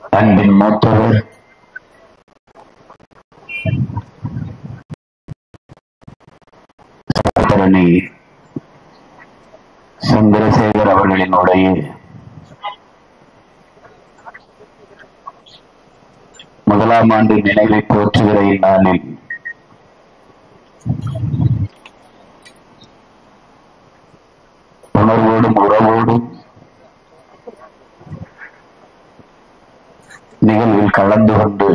அன்பின் மூத்தவர் சட்டத்தரணி சந்திரசேகர் அவர்களினுடைய முதலாம் ஆண்டு நினைவை போற்றுகிற இந்நாளில் உணர்வோடும் உறவோடும் நிகழ்வில் கலந்து கொண்டு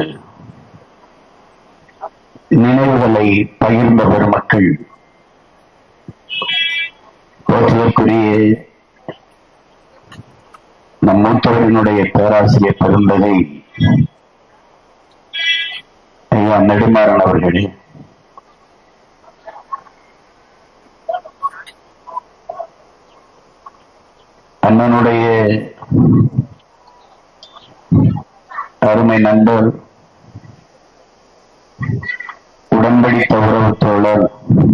நினைவுகளை பகிர்ந்த பெருமக்கள் போற்றுவதற்குரிய நம் மூத்தவரினுடைய பேராசிரியர் பெருந்தகை ஐயா நெடுமாறன் அவர்களே அண்ணனுடைய அருமை நண்பர் உடன்படித்த உறவு தோழர்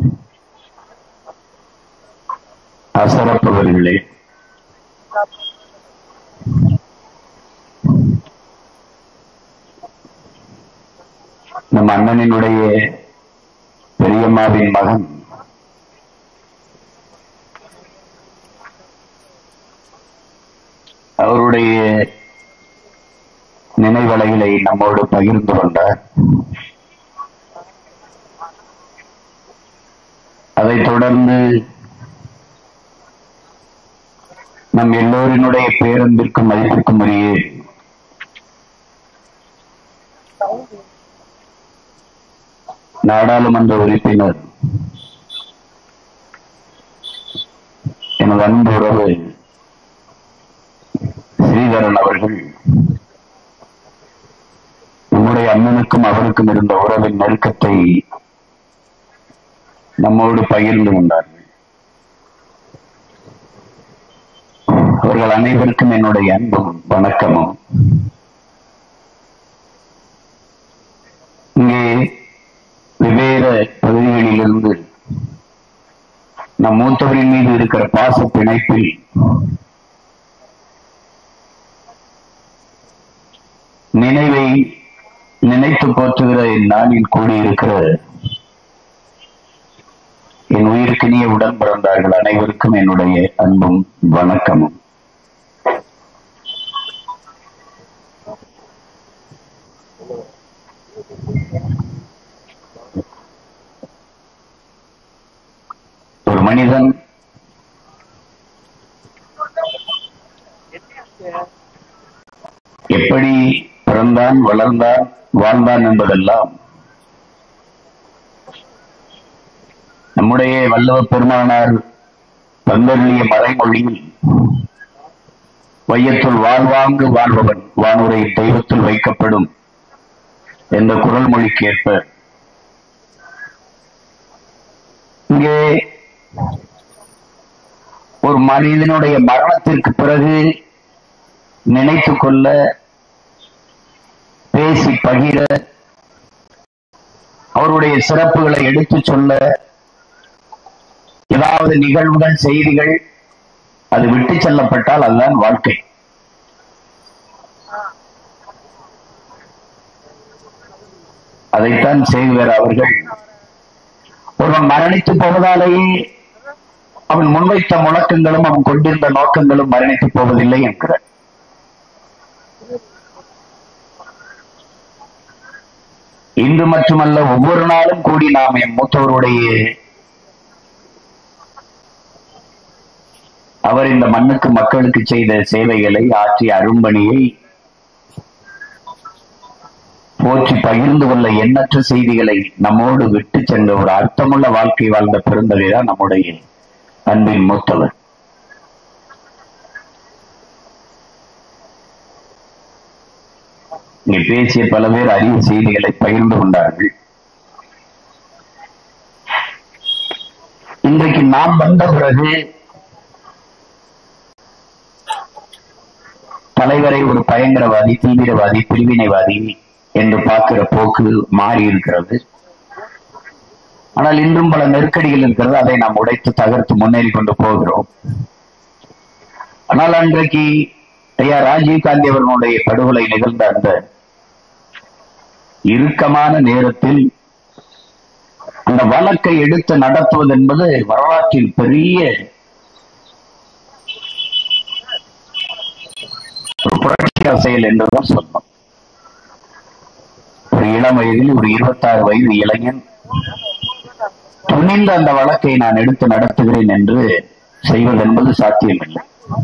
அசரப்பவர்களே நம் அண்ணனினுடைய பெரியம்மாவின் மகன் அவருடைய நினைவலைகளை நம்மோடு பகிர்ந்து கொண்டார் அதைத் தொடர்ந்து நம் எல்லோரினுடைய பேரன்பிற்கும் மதிப்பிற்கும் உரிய நாடாளுமன்ற உறுப்பினர் எனது அன்பு உறவு ஸ்ரீதரன் அவர்கள் நம்முடைய அண்ணனுக்கும் அவருக்கும் இருந்த உறவின் நெருக்கத்தை நம்மோடு பகிர்ந்து கொண்டார்கள் அவர்கள் அனைவருக்கும் என்னுடைய அன்பும் வணக்கமும் இங்கே வெவ்வேறு பகுதிகளிலிருந்து நம் மூத்தவரின் மீது இருக்கிற பாச பிணைப்பில் நினைவை நினைத்து போற்றுகிற இந்நாளில் கூடியிருக்கிற என் உயிருக்கினிய உடன் பிறந்தார்கள் அனைவருக்கும் என்னுடைய அன்பும் வணக்கமும் ஒரு மனிதன் எப்படி பிறந்தான் வளர்ந்தான் வாழ்ந்தான் என்பதெல்லாம் நம்முடைய வல்லவ பெருமானார் தந்தருளிய மறைமொழியில் வையத்துள் வாழ்வாங்கு வாழ்பவன் வானுரை தெய்வத்தில் வைக்கப்படும் என்ற குரல் மொழிக்கு ஏற்ப இங்கே ஒரு மனிதனுடைய மரணத்திற்கு பிறகு நினைத்துக் கொள்ள பேசி பகிர அவருடைய சிறப்புகளை எடுத்துச் சொல்ல ஏதாவது நிகழ்வுகள் செய்திகள் அது விட்டு செல்லப்பட்டால் அதுதான் வாழ்க்கை அதைத்தான் செய்வர் அவர்கள் ஒருவன் மரணித்து போவதாலேயே அவன் முன்வைத்த முழக்கங்களும் அவன் கொண்டிருந்த நோக்கங்களும் மரணித்து போவதில்லை என்கிறார் இன்று மட்டுமல்ல ஒவ்வொரு நாளும் கூடி நாம் என் மூத்தவருடைய அவர் இந்த மண்ணுக்கு மக்களுக்கு செய்த சேவைகளை ஆற்றிய அரும்பணியை போற்றி பகிர்ந்து கொள்ள எண்ணற்ற செய்திகளை நம்மோடு விட்டு சென்ற ஒரு அர்த்தமுள்ள வாழ்க்கை வாழ்ந்த பெருந்தகைதான் நம்முடைய அன்பின் மூத்தவர் இங்கே பேசிய பல பேர் அரிய செய்திகளை பகிர்ந்து கொண்டார்கள் இன்றைக்கு நாம் வந்த பிறகு தலைவரை ஒரு பயங்கரவாதி தீவிரவாதி பிரிவினைவாதி என்று பார்க்கிற போக்கு மாறி இருக்கிறது ஆனால் இன்றும் பல நெருக்கடிகள் இருக்கிறது அதை நாம் உடைத்து தகர்த்து முன்னேறி கொண்டு போகிறோம் ஆனால் அன்றைக்கு ஐயா ராஜீவ் காந்தி அவர்களுடைய படுகொலை நிகழ்ந்த அந்த இறுக்கமான நேரத்தில் அந்த வழக்கை எடுத்து நடத்துவது என்பது வரலாற்றில் பெரிய ஒரு புரட்சிகர செயல் என்றுதான் சொல்லணும் ஒரு இளம் வயதில் ஒரு இருபத்தாறு வயது இளைஞன் துணிந்த அந்த வழக்கை நான் எடுத்து நடத்துகிறேன் என்று செய்வது என்பது சாத்தியமில்லை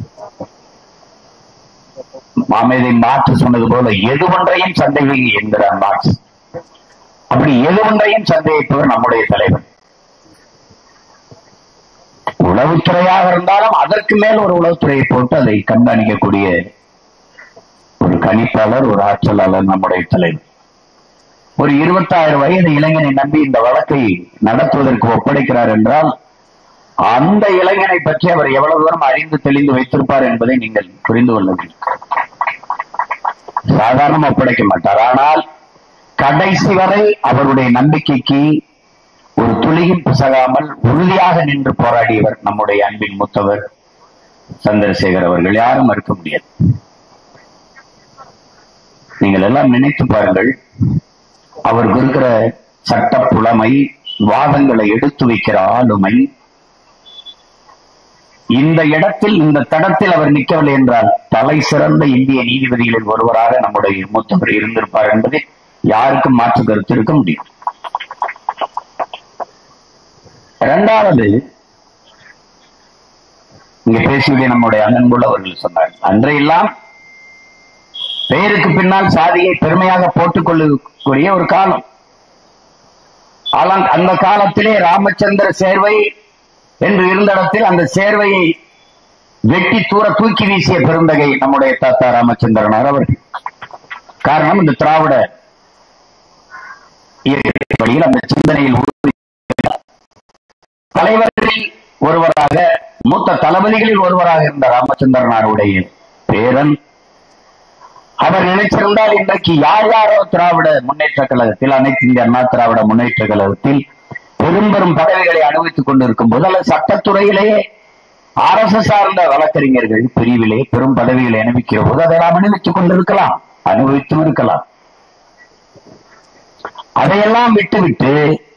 மாமேதை மாற்று சொன்னது போல எது ஒன்றையும் சந்தேகி என்கிறார் மார்க்ஸ் அப்படி எது ஒன்றையும் சந்தேகிப்பவர் நம்முடைய தலைவர் உளவுத்துறையாக இருந்தாலும் அதற்கு மேல் ஒரு உளவுத்துறையை போட்டு அதை கண்காணிக்கக்கூடிய ஒரு கணிப்பாளர் ஒரு ஆற்றலாளர் நம்முடைய தலைவர் ஒரு இருபத்தாயிரம் வயது இளைஞனை நம்பி இந்த வழக்கை நடத்துவதற்கு ஒப்படைக்கிறார் என்றால் அந்த இளைஞனை பற்றி அவர் எவ்வளவு தூரம் அறிந்து தெளிந்து வைத்திருப்பார் என்பதை நீங்கள் புரிந்து கொள்ள வேண்டும் சாதாரண ஒப்படைக்க மாட்டார் ஆனால் கடைசி வரை அவருடைய நம்பிக்கைக்கு ஒரு துளியும் பிசகாமல் உறுதியாக நின்று போராடியவர் நம்முடைய அன்பின் மூத்தவர் சந்திரசேகர் அவர்கள் யாரும் மறுக்க முடியாது நீங்கள் எல்லாம் நினைத்து பாருங்கள் அவருக்கு இருக்கிற சட்ட புலமை வாதங்களை எடுத்து வைக்கிற ஆளுமை இந்த இடத்தில் இந்த தடத்தில் அவர் நிற்கவில்லை என்றால் தலை சிறந்த இந்திய நீதிபதிகளில் ஒருவராக நம்முடைய மூத்தவர் இருந்திருப்பார் என்பதில் யாருக்கும் மாற்று கருத்து இருக்க முடியும் இரண்டாவது இங்க பேசியுடைய நம்முடைய அண்ணன்புள்ள அவர்கள் சொன்னார் அன்றையெல்லாம் பெயருக்கு பின்னால் சாதியை பெருமையாக போட்டுக் கொள்ளக்கூடிய ஒரு காலம் ஆனால் அந்த காலத்திலே ராமச்சந்திர சேர்வை என்று இருந்த இடத்தில் அந்த சேர்வையை வெட்டி தூர தூக்கி வீசிய பெருந்தகை நம்முடைய தாத்தா ராமச்சந்திரனார் அவர்கள் காரணம் இந்த திராவிட வழியில் அந்த சிந்தனையில் தலைவர்களில் ஒருவராக மூத்த தளபதிகளில் ஒருவராக இருந்த ராமச்சந்திரனாருடைய பேரன் அவர் நினைச்சிருந்தால் இன்றைக்கு யார் யாரோ திராவிட முன்னேற்ற கழகத்தில் அனைத்து இந்திய அண்ணா திராவிட முன்னேற்ற கழகத்தில் பெரும் பெரும் பதவிகளை அனுபவித்துக் கொண்டிருக்கும் போது அல்லது சட்டத்துறையிலேயே அரசு சார்ந்த வழக்கறிஞர்கள் பிரிவிலே பெரும் பதவிகளை அனுபவிக்கிற போது அதெல்லாம் அனுபவித்துக் கொண்டிருக்கலாம் அனுபவித்தும் இருக்கலாம் அதையெல்லாம் விட்டுவிட்டு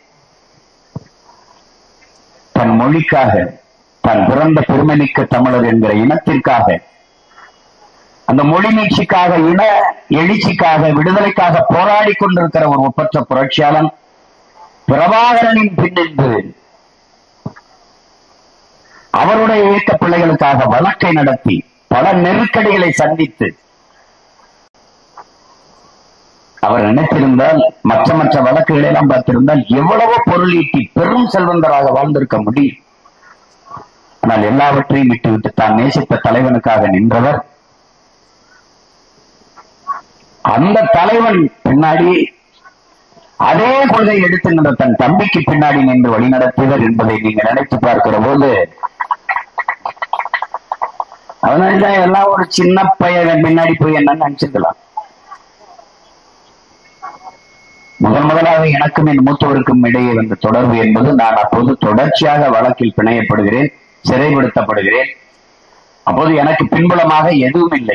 தன் மொழிக்காக தன் பிறந்த பெருமைமிக்க தமிழர் என்கிற இனத்திற்காக அந்த மொழி நீட்சிக்காக இன எழுச்சிக்காக விடுதலைக்காக போராடி கொண்டிருக்கிற ஒரு ஒப்பற்ற புரட்சியாளன் பிரபாகரனின் பின்னின்று அவருடைய இயக்க பிள்ளைகளுக்காக வழக்கை நடத்தி பல நெருக்கடிகளை சந்தித்து அவர் நினைத்திருந்தால் மற்ற மற்ற வழக்குகளை எல்லாம் பார்த்திருந்தால் எவ்வளவோ பொருள் ஈட்டி பெரும் செல்வந்தராக வாழ்ந்திருக்க முடியும் ஆனால் எல்லாவற்றையும் விட்டுவிட்டு தான் நேசித்த தலைவனுக்காக நின்றவர் அந்த தலைவன் பின்னாடி அதே கொள்கை எடுத்து நின்ற தன் தம்பிக்கு பின்னாடி நின்று வழிநடத்தியவர் என்பதை நீங்க நினைத்து பார்க்கிற போது அதனால்தான் எல்லாம் ஒரு சின்ன பையன் பின்னாடி போய் என்னன்னு நினைச்சுக்கலாம் முதன் முதலாக எனக்கும் என் மூத்தவருக்கும் இடையே வந்த தொடர்பு என்பது நான் அப்போது தொடர்ச்சியாக வழக்கில் பிணையப்படுகிறேன் சிறைப்படுத்தப்படுகிறேன் அப்போது எனக்கு பின்புலமாக எதுவும் இல்லை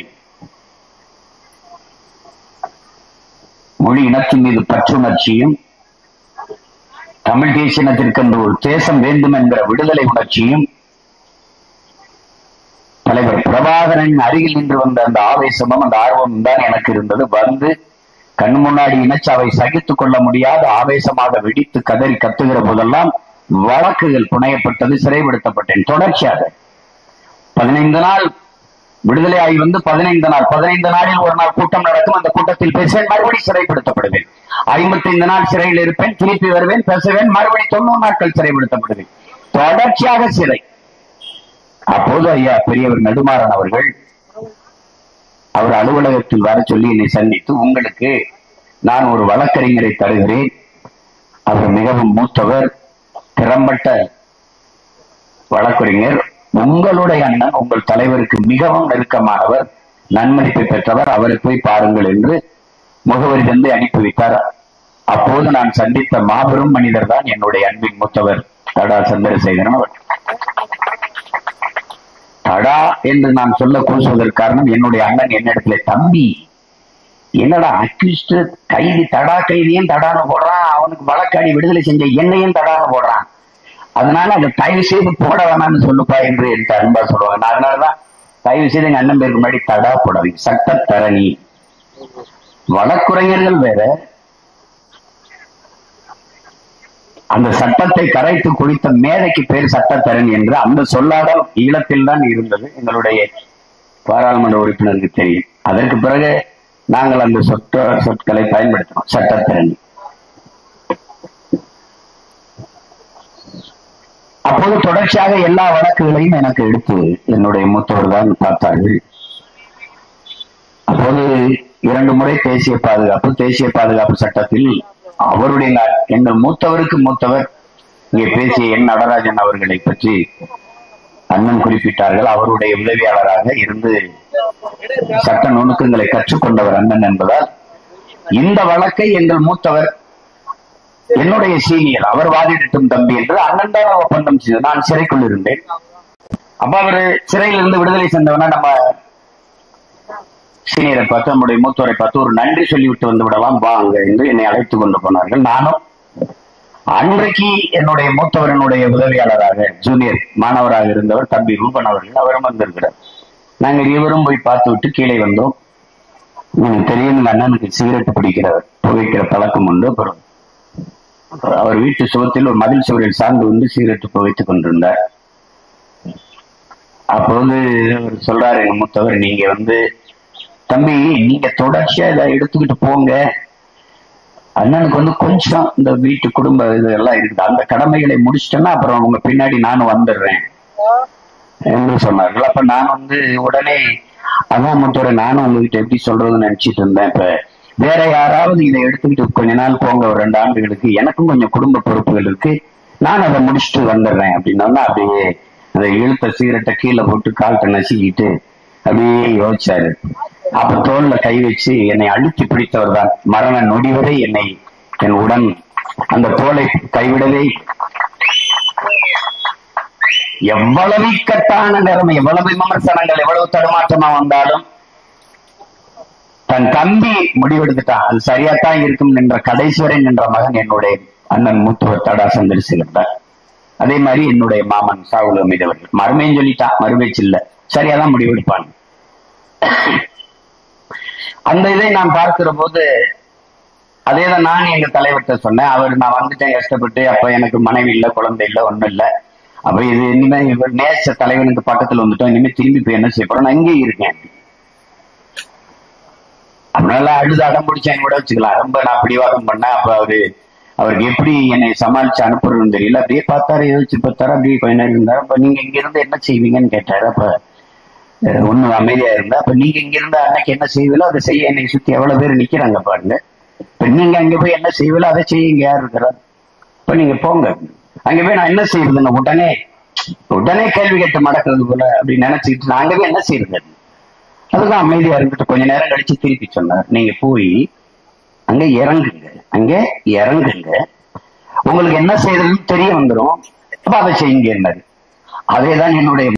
மொழி இனத்தின் மீது பற்றுணர்ச்சியும் தமிழ் தேசியத்திற்கென்று ஒரு தேசம் வேண்டும் என்கிற விடுதலை உணர்ச்சியும் தலைவர் பிரபாகரன் அருகில் நின்று வந்த அந்த ஆவேசமும் அந்த ஆர்வமும் தான் எனக்கு இருந்தது வந்து கண் முன்னாடி இனச்சாவை சகித்துக் கொள்ள முடியாத ஆவேசமாக வெடித்து கதறி கத்துகிற போதெல்லாம் வழக்குகள் புனையப்பட்டது சிறைப்படுத்தப்பட்டேன் தொடர்ச்சியாக பதினைந்து நாள் விடுதலை ஆகி வந்து பதினைந்து நாள் பதினைந்து நாளில் ஒரு நாள் கூட்டம் நடக்கும் அந்த கூட்டத்தில் பேசுவேன் மறுபடி சிறைப்படுத்தப்படுவேன் ஐம்பத்தைந்து நாள் சிறையில் இருப்பேன் திருப்பி வருவேன் பேசுவேன் மறுபடி தொண்ணூறு நாட்கள் சிறைப்படுத்தப்படுவேன் தொடர்ச்சியாக சிறை அப்போது ஐயா பெரியவர் நெடுமாறன் அவர்கள் அவர் அலுவலகத்தில் வர சொல்லி என்னை சந்தித்து உங்களுக்கு நான் ஒரு வழக்கறிஞரை தருகிறேன் அவர் மிகவும் மூத்தவர் திறம்பட்ட வழக்கறிஞர் உங்களுடைய அண்ணன் உங்கள் தலைவருக்கு மிகவும் நெருக்கமானவர் நன்மதிப்பை பெற்றவர் அவரை போய் பாருங்கள் என்று முகவரி தந்து அனுப்பி வைத்தார் அப்போது நான் சந்தித்த மாபெரும் மனிதர் தான் என்னுடைய அன்பின் மூத்தவர் தடா சந்திரசேகரன் அவர் தடா என்று நான் சொல்ல கூசுவதற்கு காரணம் என்னுடைய அண்ணன் என்னிடத்துல தம்பி என்னடா அக்யூஸ்ட் கைதி தடா கைதியும் தடான்னு போடுறான் அவனுக்கு வழக்காடி விடுதலை செஞ்ச என்னையும் தடான்னு போடுறான் அதனால அதை தயவு செய்து போட வேணாம்னு சொல்லுப்பா என்று என்கிட்ட அன்பா சொல்லுவாங்க நான் அதனாலதான் தயவு செய்து எங்க அண்ணன் பேருக்கு முன்னாடி தடா போடாதீங்க சட்டத்தரணி வழக்குரைஞர்கள் வேற அந்த சட்டத்தை கரைத்து குடித்த மேதைக்கு பேர் சட்டத்தரணி என்று அந்த சொல்லாடல் ஈழத்தில் தான் இருந்தது எங்களுடைய பாராளுமன்ற உறுப்பினருக்கு தெரியும் அதற்கு பிறகு நாங்கள் அந்த சொற்ற சொற்களை பயன்படுத்தினோம் சட்டத்திறனி அப்போது தொடர்ச்சியாக எல்லா வழக்குகளையும் எனக்கு எடுத்து என்னுடைய மூத்தவர் தான் பார்த்தார்கள் அப்போது இரண்டு முறை தேசிய பாதுகாப்பு தேசிய பாதுகாப்பு சட்டத்தில் அவருடைய ந- எங்கள் மூத்தவருக்கு மூத்தவர் இங்கே பேசிய என் நடராஜன் அவர்களை பற்றி அண்ணன் குறிப்பிட்டார்கள் அவருடைய உதவியாளராக இருந்து சட்ட நுணுக்கங்களை கற்றுக்கொண்டவர் அண்ணன் என்பதால் இந்த வழக்கை எங்கள் மூத்தவர் என்னுடைய சீனியர் அவர் வாதிடட்டும் தம்பி என்று அண்ணன் தான் ஒப்பந்தம் செய்தது நான் சிறைக்குள் இருந்தேன் அப்ப அவரு சிறையிலிருந்து விடுதலை சென்றவனா நம்ம சீனியரை பார்த்து நம்முடைய மூத்தவரை பார்த்து ஒரு நன்றி சொல்லிவிட்டு வந்து விடலாம் வாங்க என்று என்னை அழைத்து கொண்டு போனார்கள் நானும் அன்றைக்கு என்னுடைய மூத்தவரனுடைய உதவியாளராக ஜூனியர் மாணவராக இருந்தவர் தம்பி ரூபன் அவர்கள் அவரும் வந்திருக்கிறார் நாங்கள் இருவரும் போய் பார்த்து விட்டு கீழே வந்தோம் எனக்கு தெரியும் எங்க அண்ணனுக்கு சிகரெட் பிடிக்கிறவர் புகைக்கிற பழக்கம் உண்டு அப்புறம் அவர் வீட்டு சுவத்தில் ஒரு மதில் சுவரில் சார்ந்து வந்து சிகரெட் புகைத்துக் கொண்டிருந்தார் அப்போது அவர் சொல்றாரு எங்க மூத்தவர் நீங்க வந்து தம்பி நீங்க தொடர்ச்சியா இதை எடுத்துக்கிட்டு போங்க அண்ணனுக்கு வந்து கொஞ்சம் இந்த வீட்டு குடும்ப இதெல்லாம் இருக்குது அந்த கடமைகளை முடிச்சிட்டேன்னா அப்புறம் உங்க பின்னாடி நானும் வந்துடுறேன் என்று சொன்னார்கள் அப்ப நான் வந்து உடனே அதான் முத்தோட நானும் உங்ககிட்ட எப்படி சொல்றதுன்னு நினைச்சிட்டு இருந்தேன் இப்ப வேற யாராவது இதை எடுத்துக்கிட்டு கொஞ்ச நாள் போங்க ஒரு ரெண்டு ஆண்டுகளுக்கு எனக்கும் கொஞ்சம் குடும்ப பொறுப்புகள் இருக்கு நான் அதை முடிச்சுட்டு வந்துடுறேன் அப்படின்னா அப்படியே அந்த இழுத்த சீரட்டை கீழே போட்டு கால்கிட்ட நசுக்கிட்டு அப்படியே யோசிச்சாரு அப்ப தோல்ல கை வச்சு என்னை அழுத்தி பிடித்தவர் தான் மரண நொடி வரை என்னை என் உடன் அந்த தோலை கைவிடவே எவ்வளவு இக்கட்டான நிலைமை எவ்வளவு விமர்சனங்கள் எவ்வளவு தடுமாற்றமா வந்தாலும் தன் தம்பி முடிவெடுத்துட்டான் அது சரியாத்தான் இருக்கும் என்ற கடைசி வரை நின்ற மகன் என்னுடைய அண்ணன் மூத்துவர் தடா சந்திரசேகர் தான் அதே மாதிரி என்னுடைய மாமன் சாகுல் அமீத் அவர்கள் மறுமையும் சொல்லிட்டான் மறுபேச்சு இல்ல சரியாதான் முடிவெடுப்பான் அந்த இதை நான் பார்க்கிற போது அதே தான் நான் எங்க தலைவர்கிட்ட சொன்னேன் அவர் நான் வந்துட்டேன் கஷ்டப்பட்டு அப்ப எனக்கு மனைவி இல்ல குழந்தை இல்ல ஒண்ணும் இல்ல அப்ப இது இனிமே இவர் நேச தலைவனுக்கு பக்கத்துல வந்துட்டோம் இனிமே திரும்பி போய் என்ன செய்ய போறோம் நான் இங்கே இருக்கேன் அதனால அழுது அடம் பிடிச்சேன் கூட வச்சுக்கலாம் ரொம்ப நான் பிடிவாதம் பண்ணேன் அப்ப அவரு அவருக்கு எப்படி என்னை சமாளிச்சு அனுப்புறதுன்னு தெரியல அப்படியே பார்த்தாரு யோசிச்சு பார்த்தாரு அப்படியே கொஞ்ச நேரம் இருந்தாரு அப்ப நீங்க இங்க இருந்து என்ன செய்வீங்கன்னு கேட்டாரு அப்ப அஹ், ஒண்ணு அமைதியா இருந்தா அப்ப நீங்க இங்க இருந்தா அன்னைக்கு என்ன செய்வீங்களோ அதை செய்ய என்னை சுத்தி எவ்வளவு பேர் நிக்கிறாங்க பாருங்க இப்ப நீங்க அங்க போய் என்ன செய்வீங்களோ அதை செய்ய இங்க யார் இருக்கிறா இப்ப நீங்க போங்க அங்க போய் நான் என்ன செய்யறதுன்னு உடனே உடனே கேள்வி கேட்டு மடக்கிறது போல அப்படி நினைச்சுக்கிட்டு நான் அங்க போய் என்ன செய்யறது அதுதான் அமைதியா இருந்துட்டு கொஞ்ச நேரம் கழிச்சு திருப்பி சொன்னார் நீங்க போய் அங்க இறங்குங்க அங்க இறங்குங்க உங்களுக்கு என்ன செய்யறதுன்னு தெரிய வந்துரும் அப்ப அதை செய்யுங்க அதேதான் என்னுடைய